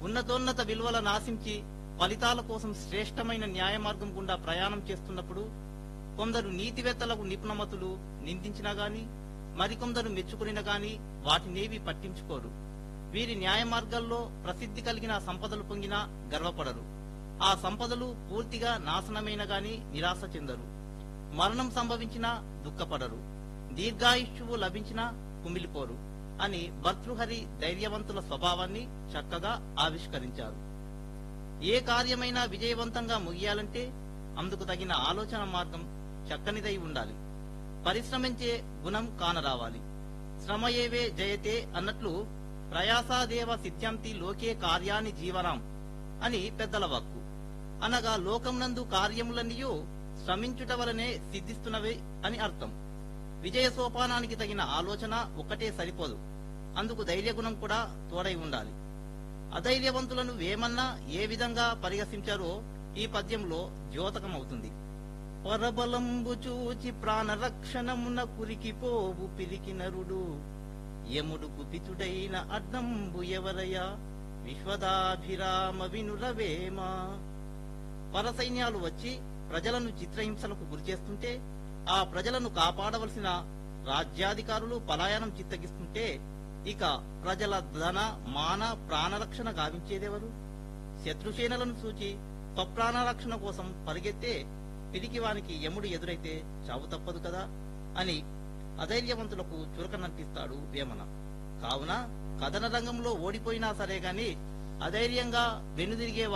ఉన్నతోన్నత విలువల నాశించి ఫలితాల కోసం శ్రేష్టమైన న్యాయ మార్గం గుండా ప్రయాణం చేస్తున్నప్పుడు కొందరు నీతివేత్తలకు నిపుణమతులు నిందించినా గాని మరికొందరు మెచ్చుకునినా గాని వాటినేవి పట్టించుకోరు వీరి న్యాయ మార్గాల్లో ప్రసిద్ధి కలిగిన సంపదలు పొంగినా గర్వపడరు ఆ సంపదలు పూర్తిగా నాశనమైన గాని నిరాశ చెందరు మరణం సంభవించినా దుఃఖపడరు దీర్ఘాయుష్యువు లభించినా కుమిలిపోరు అని భర్తృహరి ధైర్యవంతుల స్వభావాన్ని చక్కగా ఆవిష్కరించారు ఏ కార్యమైనా విజయవంతంగా ముగియాలంటే అందుకు తగిన ఆలోచన మార్గం చక్కనిదై ఉండాలి పరిశ్రమించే గుణం కానరావాలి శ్రమ ఏవే జయతే అన్నట్లు ప్రయాసాదేవ సిద్ధ్యంతి లోకే కార్యాన్ని జీవనాం అని పెద్దల వాక్కు అనగా లోకమునందు కార్యములన్నయూ శ్రమించుట వలనే సిద్ధిస్తున్నవే అని అర్థం విజయ సోపానానికి తగిన ఆలోచన ఒక్కటే సరిపోదు అందుకు ధైర్యగుణం కూడా తోడై ఉండాలి అధైర్యవంతులను వేమన్నా ఏ విధంగా పరిహసించారో ఈ పద్యంలో ద్యోతకమవుతుంది పరబలంబు చూచి ప్రాణరక్షణమున కురికిపోవు పిరికి నరుడు యముడు కుపితుడైన అడ్డంబు ఎవరయ్యా విశ్వదాభిరామ వినురవేమ పరసైన్యాలు వచ్చి ప్రజలను చిత్రహింసలకు గురిచేస్తుంటే ఆ ప్రజలను కాపాడవలసిన రాజ్యాధికారులు పలాయనం చిత్తగిస్తుంటే ఇక ప్రజల ధన మాన ప్రాణరక్షణ గావించేదెవరు శత్రుసేనలను చూచి స్వప్రాణరక్షణ కోసం పరిగెత్తే పిరికివానికి యముడు ఎదురైతే చావు తప్పదు కదా అని అధైర్యవంతులకు చురకనంటిస్తాడు వేమన కావున కథన రంగంలో ఓడిపోయినా సరే గాని అధైర్యంగా వెనుదిరిగే